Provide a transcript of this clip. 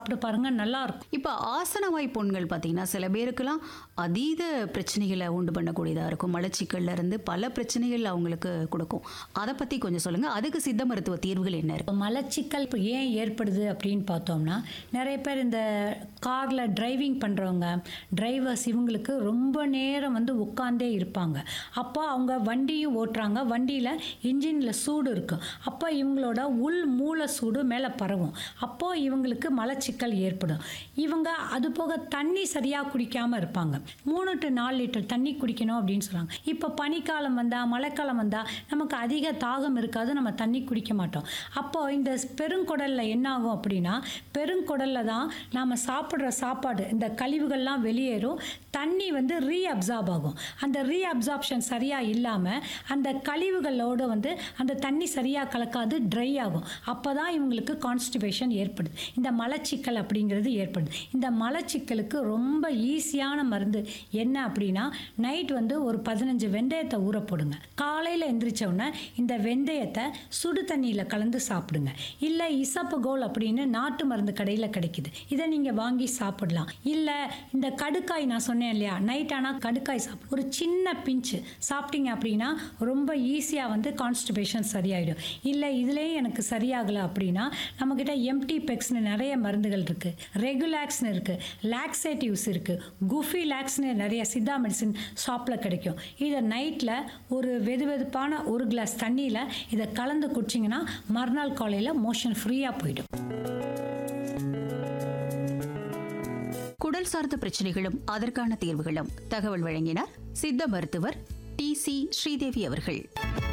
சாப்பிட்டு பாருங்க நல்லா இருக்கும் இப்போ ஆசனவாய் புண்கள் பார்த்தீங்கன்னா சில பேருக்கெல்லாம் அதீத பிரச்சனைகளை உண்டு பண்ணக்கூடியதாக இருக்கும் மலச்சிக்கல்ல இருந்து பல பிரச்சனைகள் அவங்களுக்கு கொடுக்கும் அதை பற்றி கொஞ்சம் சொல்லுங்கள் அதுக்கு சித்த மருத்துவ தீர்வுகள் என்ன இருக்கு இப்போ மலச்சிக்கல் இப்போ ஏன் ஏற்படுது அப்படின்னு பார்த்தோம்னா நிறைய பேர் இந்த காரில் டிரைவிங் பண்ணுறவங்க டிரைவர்ஸ் இவங்களுக்கு ரொம்ப நேரம் வந்து உட்காந்தே இருப்பாங்க அப்போ அவங்க வண்டியும் ஓட்டுறாங்க வண்டியில் இன்ஜினில் சூடு இருக்கும் அப்போ இவங்களோட உள் மூல சூடு மேலே பரவும் அப்போது இவங்களுக்கு மலச்சிக்கல் ஏற்படும் இவங்க அது போக தண்ணி சரியாக குடிக்காமல் இருப்பாங்க மூணு டு நாலு லிட்டர் தண்ணி குடிக்கணும் அப்படின்னு சொல்கிறாங்க இப்போ பனிக்காலம் வந்தால் மழைக்காலம் வந்தால் நமக்கு அதிக தாகம் இருக்காது நம்ம தண்ணி குடிக்க மாட்டோம் அப்போ இந்த பெருங்குடலில் என்ன ஆகும் அப்படின்னா பெருங்குடலில் தான் நாம் சாப்பிட்ற சாப்பாடு இந்த கழிவுகள்லாம் வெளியேறும் தண்ணி வந்து ரீஅப்சார்ப் ஆகும் அந்த ரீஅப்சார்ப்ஷன் சரியாக இல்லாமல் அந்த கழிவுகளோடு வந்து அந்த தண்ணி சரியாக கலக்காது ட்ரை ஆகும் அப்போ தான் இவங்களுக்கு கான்ஸ்டிபேஷன் ஏற்படுது இந்த மலச்சிக்கல் அப்படிங்கிறது ஏற்படுது இந்த மலச்சிக்கலுக்கு ரொம்ப ஈஸியான மருந்து என்ன அப்படின்னா நைட் வந்து ஒரு பதினஞ்சு வெந்தயத்தை ஊற போடுங்க காலையில் எந்திரிச்ச உடனே இந்த வெந்தயத்தை சுடு தண்ணியில் கலந்து சாப்பிடுங்க இல்லை இசப்புகோல் அப்படின்னு நாட்டு மருந்து கடையில் கிடைக்குது இதை நீங்கள் வாங்கி சாப்பிடலாம் இல்லை இந்த கடுக்காய் நான் சொன்னேன் இல்லையா நைட் ஆனால் கடுக்காய் சாப்பிடும் ஒரு சின்ன பிஞ்சு சாப்பிட்டீங்க அப்படின்னா ரொம்ப ஈஸியாக வந்து கான்ஸ்டிபேஷன் சரியாயிடும் இல்லை இதுலேயும் எனக்கு சரியாகலை அப்படின்னா நம்மக்கிட்ட எம்டி பெக்ஸ்னு நிறைய மருந்துகள் இருக்குது ரெகுலாக்ஸ்னு இருக்குது லாக்ஸேட்டிவ்ஸ் இருக்குது குஃபி லாக்ஸ்னு நிறைய சித்தா மெடிசின் ஷாப்பில் கிடைக்கும் இதை நைட்டில் ஒரு வெது வெதுப்பான ஒரு கிளாஸ் தண்ணியில் இதை கலந்து குடிச்சிங்கன்னா மறுநாள் காலையில் மோஷன் ஃப்ரீயாக போயிடும் குடல் சார்ந்த பிரச்சனைகளும் அதற்கான தீர்வுகளும் தகவல் வழங்கினார் சித்த மருத்துவர் டி சி ஸ்ரீதேவி அவர்கள்